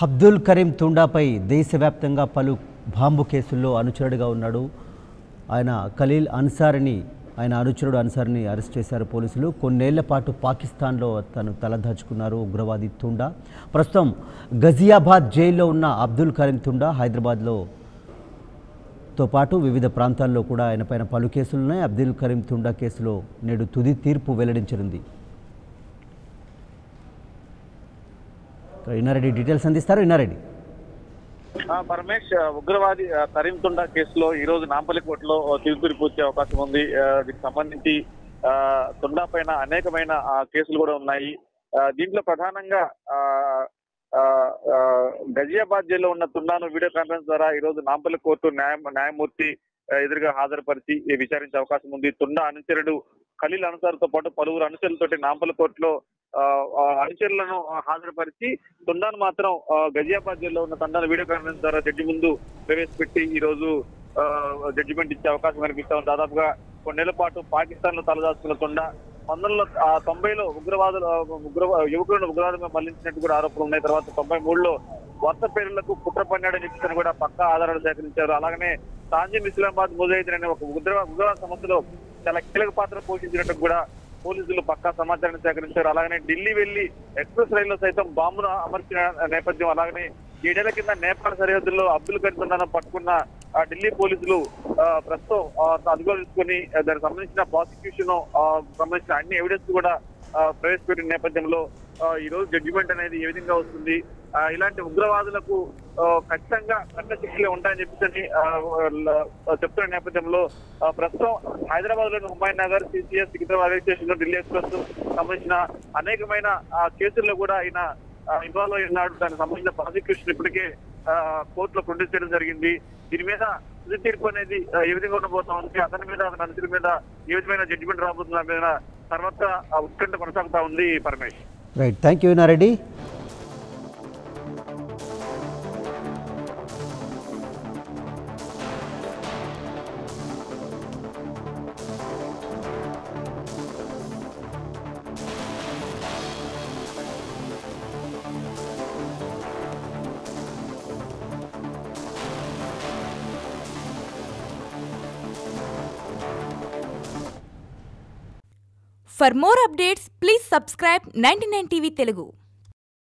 అబ్దుల్ కరీం తుండాపై దేశవ్యాప్తంగా పలు బాంబు కేసుల్లో అనుచరుడుగా ఉన్నాడు ఆయన ఖలీల్ అన్సార్ని ఆయన అనుచరుడు అన్సార్ని అరెస్ట్ చేశారు పోలీసులు కొన్నేళ్ల పాటు పాకిస్తాన్లో తను తలదాచుకున్నారు ఉగ్రవాది తుండా ప్రస్తుతం గజియాబాద్ జైల్లో ఉన్న అబ్దుల్ కరీం తుండా హైదరాబాద్లో తో పాటు వివిధ ప్రాంతాల్లో కూడా ఆయన పైన పలు కేసులు ఉన్నాయి అబ్దుల్ కరీం తుండా కేసులో నేడు తుది తీర్పు వెల్లడించనుంది ఇన్నారెడ్డి డీటెయిల్స్ అందిస్తారు ఇన్నారెడ్డి ఆ, పరమేష్ ఆ, ఉగ్రవాది ఆ, కరీం తుండా కేసులో ఈ రోజు నాంపల్లి కోర్టులో తీర్పు వచ్చే అవకాశం ఉంది ఆ, దీనికి సంబంధించి ఆ, తుండా పైన అనేకమైన ఆ, కేసులు కూడా ఉన్నాయి ఆ, దీంట్లో ప్రధానంగా ఆ, ఆ, ఆ, గజియాబాద్ జైల్లో ఉన్న తుండాను వీడియో కాన్ఫరెన్స్ ద్వారా ఈ రోజు నాంపల్లి కోర్టు న్యాయ న్యాయమూర్తి ఆ, ఎదురుగా హాజరుపరిచి ఈ విచారించే అవకాశం ఉంది తుండా అనుచరుడు ఖలీల్ అనుసార్తో పాటు పలువురు అనుచరులతోటి నాంపల్లి కోర్టులో ఆ, ఆ, అనుచరులను ఆ, హాజరుపరిచి తుండాను మాత్రం ఆ, గజియాబాద్ జైల్లో ఉన్న తండాను వీడియో కాన్ఫరెన్స్ ద్వారా జడ్జి ముందు ప్రవేశపెట్టి ఈ రోజు ఆ, జడ్జిమెంట్ ఇచ్చే అవకాశం కనిపిస్తా ఉంది దాదాపుగా కొన్నేళ్ల పాటు పాకిస్తాన్ లో తలదాచుకున్న తుండా పంతొమ్మిది ఆ, తొంభైలో ఉగ్రవాదులు ఆ, ఉగ్ర యువకులను ఉగ్రవాదంగా మళ్లించినట్టు కూడా ఆరోపణలు ఉన్నాయి తర్వాత తొంభై మూడులో వర్త పేర్లకు కుట్ర పన్నాడని చెప్పి కూడా పక్కా ఆధారాలు సేకరించారు అలాగనే తాంజిమ్ ఇస్లామాబాద్ ముజాహిదీన్ అనే ఒక ఉగ్ర ఉగ్రవాద సంస్థలో చాలా కీలక పాత్ర పోషించినట్టు కూడా పోలీసులు పక్కా సమాచారాన్ని సేకరించారు అలాగనే ఢిల్లీ వెళ్లి ఎక్స్ప్రెస్ రైల్లో సైతం బాంబును అమర్చిన నేపథ్యం అలాగనే ఏడేళ్ల కింద నేపాల్ సరిహద్దుల్లో అబ్దుల్ కరీం పట్టుకున్న ఆ ఢిల్లీ పోలీసులు ఆ, ప్రస్తుతం ఆ, అదుపులో తీసుకొని ఆ, దానికి సంబంధించిన ప్రాసిక్యూషన్ సంబంధించిన అన్ని ఎవిడెన్స్ కూడా ఆ, ప్రవేశపెట్టిన నేపథ్యంలో ఆ, ఈ రోజు జడ్జిమెంట్ అనేది ఏ విధంగా వస్తుంది ఆ, ఇలాంటి ఉగ్రవాదులకు ఆ, ఖచ్చితంగా కఠిన శిక్షలే ఉంటాయని చెప్పేసి ఆ, ల- చెప్తున్న నేపథ్యంలో ఆ, ప్రస్తుతం హైదరాబాద్ లోని Humayun Nagar CCS Secunderabad railway station లో ఢిల్లీ ఎక్స్ప్రెస్ సంబంధించిన అనేకమైన ఆ, కేసుల్లో కూడా ఆయన ఇన్వాల్వ్ అయి ఉన్నాడు దానికి సంబంధించిన ప్రాసిక్యూషన్ ఇప్పటికే ఆ, కోర్టులో ప్రొడ్యూస్ చేయడం జరిగింది దీని మీద తుది తీర్పు అనేది ఆ, ఏ విధంగా ఉండబోతా ఉంది అతని మీద అతని అనుచరుల మీద ఏ విధమైన జడ్జిమెంట్ రాబోతుంది దాని మీద తర్వాత ఆ ఉత్కంఠ కొనసాగుతా ఉంది Paramesh right thank you Innareddy For more updates, please subscribe 99 TV Telugu.